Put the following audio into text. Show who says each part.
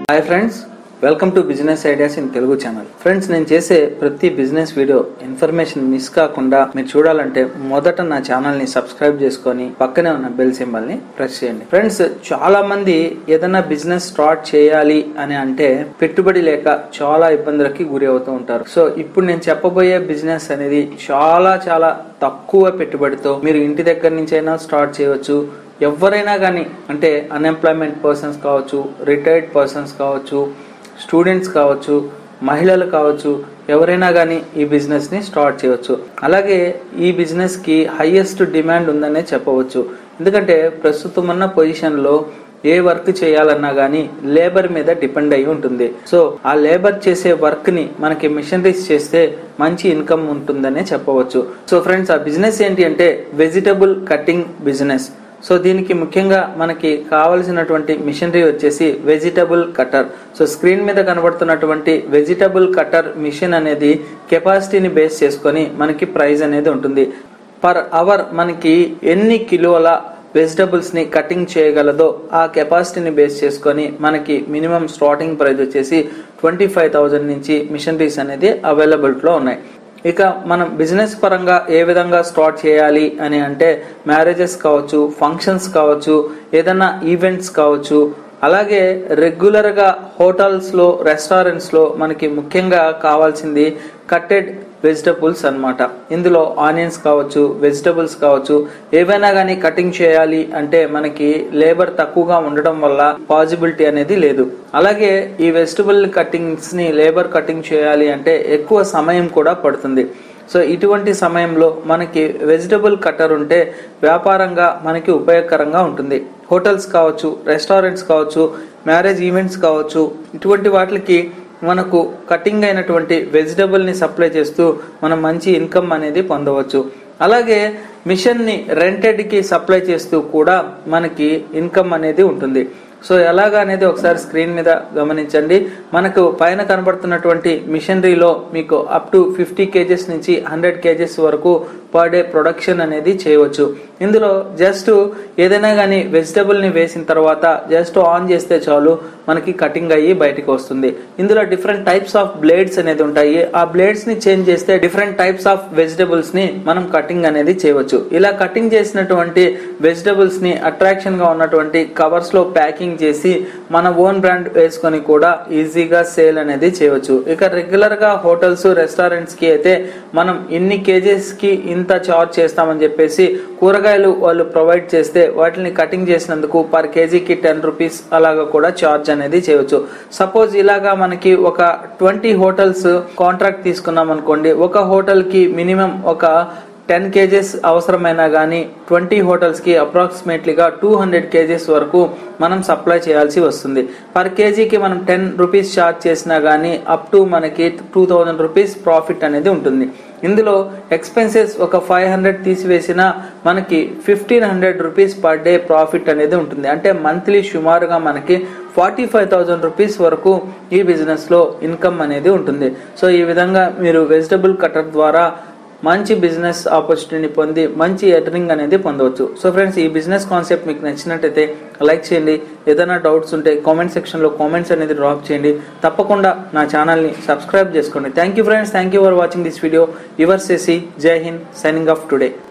Speaker 1: hi friends welcome to business ideas in Telugu channel friends నేను చేసే ప్రతి బిజినెస్ వీడియో ఇన్ఫర్మేషన్ మిస్ కాకుండా మీరు చూడాలంటే మొదట నా ఛానల్ ని సబ్స్క్రైబ్ చేసుకొని పక్కనే ఉన్న బెల్ సింబల్ ని ప్రెస్ చేయండి ఫ్రెండ్స్ చాలా మంది ఏదైనా బిజినెస్ స్టార్ట్ చేయాలి అని అంటే పెట్టుబడి లేక చాలా ఇబ్బందులకి గురి అవుతూ ఉంటారు సో ఇప్పుడు నేను చెప్పబోయే బిజినెస్ అనేది చాలా చాలా తక్కువ పెట్టుబడితో మీరు ఇంటి దగ్గర నుంచి అయినా స్టార్ట్ చేయవచ్చు ఎవరైనా కానీ అంటే అన్ఎంప్లాయ్మెంట్ పర్సన్స్ కావచ్చు రిటైర్డ్ పర్సన్స్ కావచ్చు స్టూడెంట్స్ కావచ్చు మహిళలు కావచ్చు ఎవరైనా కానీ ఈ బిజినెస్ని స్టార్ట్ చేయవచ్చు అలాగే ఈ బిజినెస్కి హైయెస్ట్ డిమాండ్ ఉందనే చెప్పవచ్చు ఎందుకంటే ప్రస్తుతం ఉన్న పొజిషన్లో ఏ వర్క్ చేయాలన్నా కానీ లేబర్ మీద డిపెండ్ అయి ఉంటుంది సో ఆ లేబర్ చేసే వర్క్ ని మనకి మిషనరీస్ చేస్తే మంచి ఇన్కమ్ ఉంటుందనే చెప్పవచ్చు సో ఫ్రెండ్స్ ఆ బిజినెస్ ఏంటి అంటే వెజిటబుల్ కటింగ్ బిజినెస్ సో దీనికి ముఖ్యంగా మనకి కావలసినటువంటి మిషనరీ వచ్చేసి వెజిటబుల్ కటర్ సో స్క్రీన్ మీద కనబడుతున్నటువంటి వెజిటబుల్ కటర్ మిషన్ అనేది కెపాసిటీని బేస్ చేసుకొని మనకి ప్రైస్ అనేది ఉంటుంది పర్ అవర్ మనకి ఎన్ని కిలోల వెజిటబుల్స్ ని కటింగ్ చేయగలదో ఆ కెపాసిటీని బేస్ చేసుకొని మనకి మినిమం స్టార్టింగ్ ప్రైస్ వచ్చేసి ట్వంటీ ఫైవ్ థౌజండ్ నుంచి మిషనరీస్ అనేది అవైలబిలిటీలో ఉన్నాయి ఇక మనం బిజినెస్ పరంగా ఏ విధంగా స్టార్ట్ చేయాలి అని అంటే మ్యారేజెస్ కావచ్చు ఫంక్షన్స్ కావచ్చు ఏదైనా ఈవెంట్స్ కావచ్చు అలాగే రెగ్యులర్గా హోటల్స్లో రెస్టారెంట్స్లో మనకి ముఖ్యంగా కావాల్సింది కట్టెడ్ వెజిటబుల్స్ అన్నమాట ఇందులో ఆనియన్స్ కావచ్చు వెజిటబుల్స్ కావచ్చు ఏవైనా కానీ కటింగ్ చేయాలి అంటే మనకి లేబర్ తక్కువగా ఉండడం వల్ల పాసిబిలిటీ అనేది లేదు అలాగే ఈ వెజిటబుల్ కటింగ్స్ ని లేబర్ కటింగ్ చేయాలి అంటే ఎక్కువ సమయం కూడా పడుతుంది సో ఇటువంటి సమయంలో మనకి వెజిటబుల్ కట్టర్ ఉంటే వ్యాపారంగా మనకి ఉపయోగకరంగా ఉంటుంది హోటల్స్ కావచ్చు రెస్టారెంట్స్ కావచ్చు మ్యారేజ్ ఈవెంట్స్ కావచ్చు ఇటువంటి వాటికి మనకు కటింగ్ అయినటువంటి వెజిటబుల్ ని సప్లై చేస్తూ మనం మంచి ఇన్కమ్ అనేది పొందవచ్చు అలాగే మిషన్ ని రెంటెడ్ కి సప్లై చేస్తూ కూడా మనకి ఇన్కమ్ అనేది ఉంటుంది సో ఎలాగా అనేది ఒకసారి స్క్రీన్ మీద గమనించండి మనకు పైన కనబడుతున్నటువంటి మిషనరీలో మీకు అప్ టు ఫిఫ్టీ కేజెస్ నుంచి హండ్రెడ్ కేజెస్ వరకు పర్ డే ప్రొడక్షన్ అనేది చేయవచ్చు ఇందులో జస్ట్ ఏదైనా కానీ వెజిటబుల్ ని వేసిన తర్వాత జస్ట్ ఆన్ చేస్తే చాలు మనకి కటింగ్ అయ్యి బయటకు వస్తుంది ఇందులో డిఫరెంట్ టైప్స్ ఆఫ్ బ్లేడ్స్ అనేది ఉంటాయి ఆ బ్లేడ్స్ ని చేంజ్ చేస్తే డిఫరెంట్ టైప్స్ ఆఫ్ వెజిటబుల్స్ ని మనం కటింగ్ అనేది చేయవచ్చు ఇలా కటింగ్ చేసినటువంటి వెజిటబుల్స్ ని అట్రాక్షన్ గా ఉన్నటువంటి కవర్స్ లో ప్యాకింగ్ చేసి మన ఓన్ బ్రాండ్ వేసుకొని కూడా ఈజీగా సేల్ అనేది చేయవచ్చు ఇక రెగ్యులర్ గా హోటల్స్ రెస్టారెంట్స్ కి అయితే మనం ఇన్ని కేజెస్ కి ఇంత చార్జ్ చేస్తామని చెప్పేసి కూరగాయలు వాళ్ళు ప్రొవైడ్ చేస్తే వాటిని కటింగ్ చేసినందుకు పర్ కేజీకి టెన్ రూపీస్ అలాగా కూడా చార్జ్ అనేది చేయవచ్చు సపోజ్ ఇలాగా మనకి ఒక ట్వంటీ హోటల్స్ కాంట్రాక్ట్ తీసుకున్నాం అనుకోండి ఒక హోటల్ కి మినిమం ఒక టెన్ కేజెస్ అవసరమైనా కానీ ట్వంటీ హోటల్స్కి అప్రాక్సిమేట్లీగా టూ హండ్రెడ్ కేజెస్ వరకు మనం సప్లై చేయాల్సి వస్తుంది పర్ కేజీకి మనం టెన్ రూపీస్ ఛార్జ్ చేసినా కానీ అప్ టు మనకి టూ థౌజండ్ రూపీస్ ప్రాఫిట్ అనేది ఉంటుంది ఇందులో ఎక్స్పెన్సెస్ ఒక ఫైవ్ హండ్రెడ్ తీసివేసిన మనకి fifteen hundred rupees per day profit అనేది ఉంటుంది అంటే మంత్లీ సుమారుగా మనకి ఫార్టీ ఫైవ్ థౌజండ్ రూపీస్ వరకు ఈ బిజినెస్లో ఇన్కమ్ అనేది ఉంటుంది సో ఈ విధంగా మీరు వెజిటబుల్ కటర్ ద్వారా మంచి బిజినెస్ ఆపర్చునిటీని పొంది మంచి ఎర్నింగ్ అనేది పొందవచ్చు సో ఫ్రెండ్స్ ఈ బిజినెస్ కాన్సెప్ట్ మీకు నచ్చినట్టయితే లైక్ చేయండి ఏదైనా డౌట్స్ ఉంటే కామెంట్ సెక్షన్లో కామెంట్స్ అనేది డ్రాప్ చేయండి తప్పకుండా నా ఛానల్ని సబ్స్క్రైబ్ చేసుకోండి thank you friends thank you for watching this video your సేసి Jai Hind signing off today